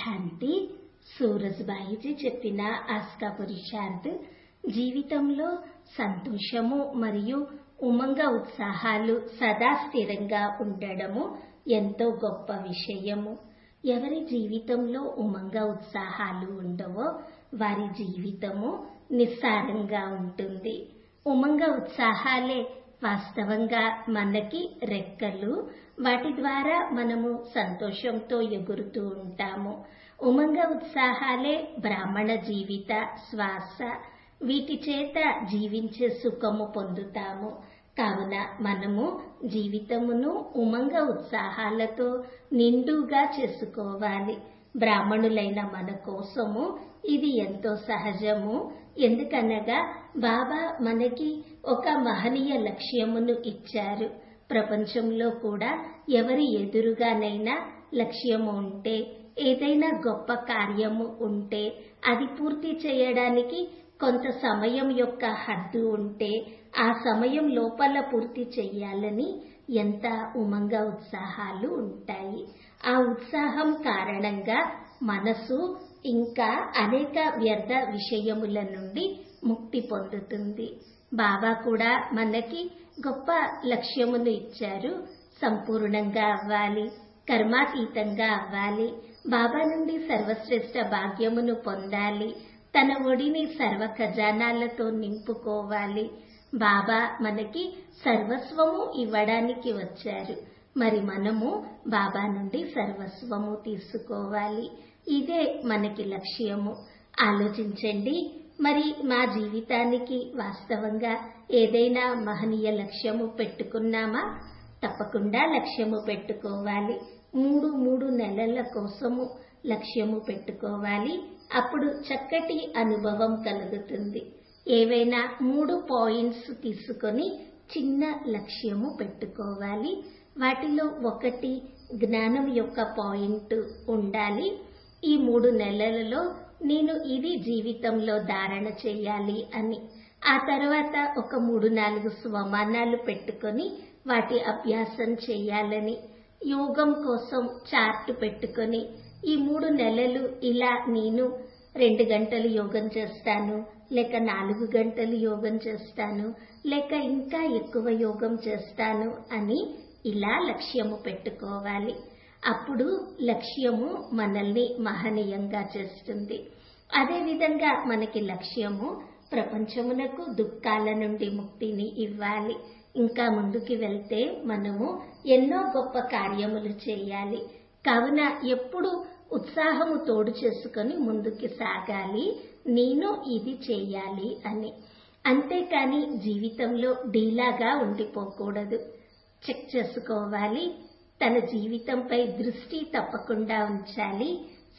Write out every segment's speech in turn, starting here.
శాంతి సూరజ్బాయిజీ చెప్పిన ఆస్కా పురుషార్థ్ జీవితంలో సంతోషము మరియు ఉమంగ ఉత్సాహాలు సదా స్థిరంగా ఉండడము ఎంతో గొప్ప విషయము ఎవరి జీవితంలో ఉమంగ ఉత్సాహాలు ఉండవో వారి జీవితము నిస్సారంగా ఉంటుంది ఉమంగ ఉత్సాహాలే వాస్తవంగా మనకి రెక్కలు వాటి ద్వారా మనము సంతోషంతో ఎగురుతూ ఉంటాము ఉమంగ ఉత్సాహాలే బ్రాహ్మణ జీవిత శ్వాస వీటి చేత జీవించే సుఖము పొందుతాము కావున మనము జీవితమును ఉమంగ ఉత్సాహాలతో నిండుగా చేసుకోవాలి బ్రాహ్మణులైన మన కోసము ఇది ఎంతో సహజము ఎందుకనగా బాబా మనకి ఒక మహనీయ లక్ష్యమును ఇచ్చారు ప్రపంచంలో కూడా ఎవరి ఎదురుగానైనా లక్ష్యము ఉంటే ఏదైనా గొప్ప కార్యము ఉంటే అది పూర్తి చేయడానికి కొంత సమయం యొక్క హద్దు ఉంటే ఆ సమయం లోపల పూర్తి చెయ్యాలని ఎంత ఉమంగ ఉత్సాహాలు ఉంటాయి ఆ ఉత్సాహం కారణంగా మనసు ఇంకా అనేక వ్యర్థ విషయముల నుండి ముక్తి పొందుతుంది బాబా కూడా మనకి గొప్ప లక్ష్యమును ఇచ్చారు సంపూర్ణంగా అవ్వాలి కర్మాతీతంగా అవ్వాలి బాబా నుండి సర్వశ్రేష్ఠ భాగ్యమును పొందాలి తన ఒడిని సర్వ ఖజానాలతో నింపుకోవాలి బాబా మనకి సర్వస్వము ఇవ్వడానికి వచ్చారు మరి మనము బాబా నుండి సర్వస్వము తీసుకోవాలి ఇదే మనకి లక్ష్యము ఆలోచించండి మరి మా జీవితానికి వాస్తవంగా ఏదైనా మహనీయ లక్ష్యము పెట్టుకున్నామా తప్పకుండా లక్ష్యము పెట్టుకోవాలి మూడు మూడు నెలల కోసము లక్ష్యము పెట్టుకోవాలి అప్పుడు చక్కటి అనుభవం కలుగుతుంది ఏవైనా మూడు పాయింట్స్ తీసుకొని చిన్న లక్ష్యము పెట్టుకోవాలి వాటిలో ఒకటి జ్ఞానం యొక్క పాయింట్ ఉండాలి ఈ మూడు నెలలలో నేను ఇది జీవితంలో ధారణ చేయాలి అని ఆ తర్వాత ఒక మూడు నాలుగు స్వమానాలు పెట్టుకొని వాటి అభ్యాసం చేయాలని యోగం కోసం చార్ట్ పెట్టుకొని ఈ మూడు నెలలు ఇలా నేను రెండు గంటలు యోగం చేస్తాను లేక నాలుగు గంటలు యోగం చేస్తాను లేక ఇంకా ఎక్కువ యోగం చేస్తాను అని ఇలా లక్ష్యము పెట్టుకోవాలి అప్పుడు లక్ష్యము మనల్ని మహనీయంగా చేస్తుంది అదేవిధంగా మనకి లక్ష్యము ప్రపంచమునకు దుఃఖాల నుండి ముక్తిని ఇవ్వాలి ఇంకా ముందుకు వెళ్తే మనము ఎన్నో గొప్ప కార్యములు చేయాలి కావున ఎప్పుడు ఉత్సాహము తోడు చేసుకొని ముందుకు సాగాలి నేను ఇది చేయాలి అని అంతేకాని జీవితంలో డీలాగా ఉండిపోకూడదు చెక్ చేసుకోవాలి తన జీవితంపై దృష్టి తప్పకుండా ఉంచాలి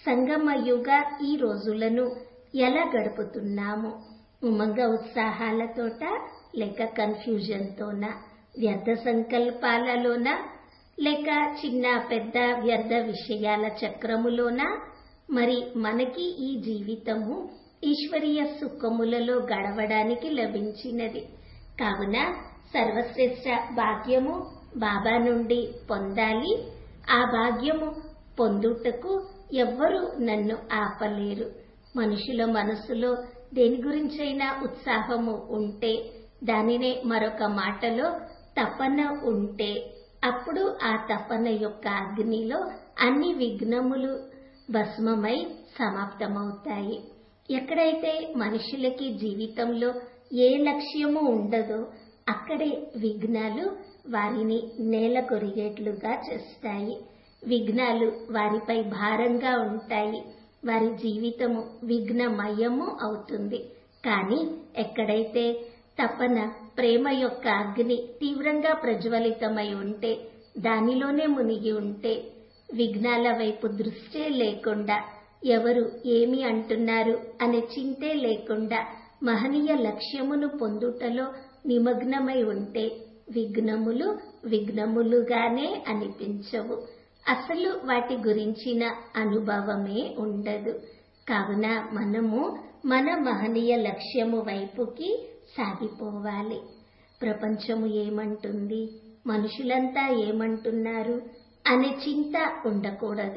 సంగమయుగ ఈ రోజులను ఎలా గడుపుతున్నాము ఉమంగ ఉత్సాహాలతోట లేక కన్ఫ్యూజన్తోన వ్యర్థ సంకల్పాలలోన లేక చిన్న పెద్ద వ్యర్థ విషయాల చక్రములోన మరి మనకి ఈ జీవితము ఈశ్వరీయ సుఖములలో గడవడానికి లభించినది కావున సర్వశ్రేష్ఠ భాగ్యము బాబా నుండి పొందాలి ఆ భాగ్యము పొందుటకు ఎవ్వరూ నన్ను ఆపలేరు మనుషుల మనసులో దేని గురించైనా ఉత్సాహము ఉంటే దానినే మరొక మాటలో తపన ఉంటే అప్పుడు ఆ తపన యొక్క అగ్నిలో అన్ని విఘ్నములు భస్మమై సమాప్తమవుతాయి ఎక్కడైతే మనుషులకి జీవితంలో ఏ లక్ష్యము ఉండదో అక్కడే విఘ్నాలు వారిని నేల కొరిగేట్లుగా చేస్తాయి విఘ్నాలు వారిపై భారంగా ఉంటాయి వారి జీవితము విఘ్నమయము అవుతుంది కానీ ఎక్కడైతే తపన ప్రేమ యొక్క అగ్ని తీవ్రంగా ప్రజ్వలితమై ఉంటే దానిలోనే మునిగి ఉంటే విఘ్నాల వైపు దృష్టే లేకుండా ఎవరు ఏమి అంటున్నారు అనే చింతే లేకుండా మహనీయ లక్ష్యమును పొందుటలో నిమగ్నమై ఉంటే విఘ్నములు విఘ్నములుగానే అనిపించవు అసలు వాటి గురించిన అనుభవమే ఉండదు కావున మనము మన మహనీయ లక్ష్యము వైపుకి సాగిపోవాలి ప్రపంచము ఏమంటుంది మనుషులంతా ఏమంటున్నారు అనే చింత ఉండకూడదు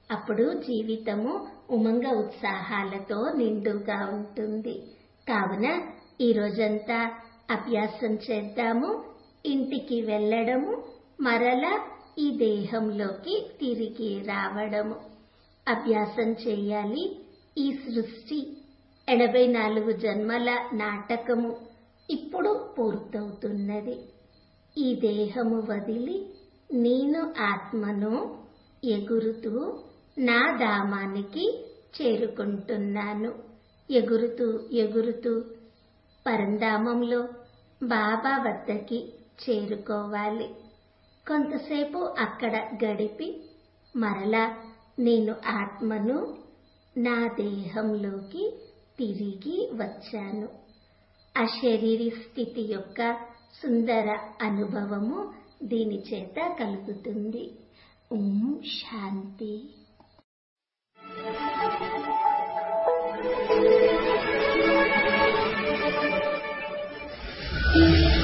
అప్పుడు జీవితము ఉమంగ ఉత్సాహాలతో నిండుగా ఉంటుంది కావున ఈ రోజంతా అభ్యాసం చేద్దాము ఇంటికి వెళ్ళడము మరలా ఈ దేహంలోకి తిరిగి రావడము అభ్యాసం చేయాలి ఈ సృష్టి ఎనభై నాలుగు జన్మల నాటకము ఇప్పుడు పూర్తవుతున్నది ఈ దేహము వదిలి నేను ఆత్మను ఎగురుతూ నా ధామానికి చేరుకుంటున్నాను ఎగురుతూ ఎగురుతూ పరంధామంలో బాబా వద్దకి చేరుకోవాలి కొంతసేపు అక్కడ గడిపి మరలా నేను ఆత్మను నా దేహంలోకి తిరిగి వచ్చాను అశరీరి స్థితి యొక్క సుందర అనుభవము దీని చేత కలుగుతుంది ఓం శాంతి Thank you.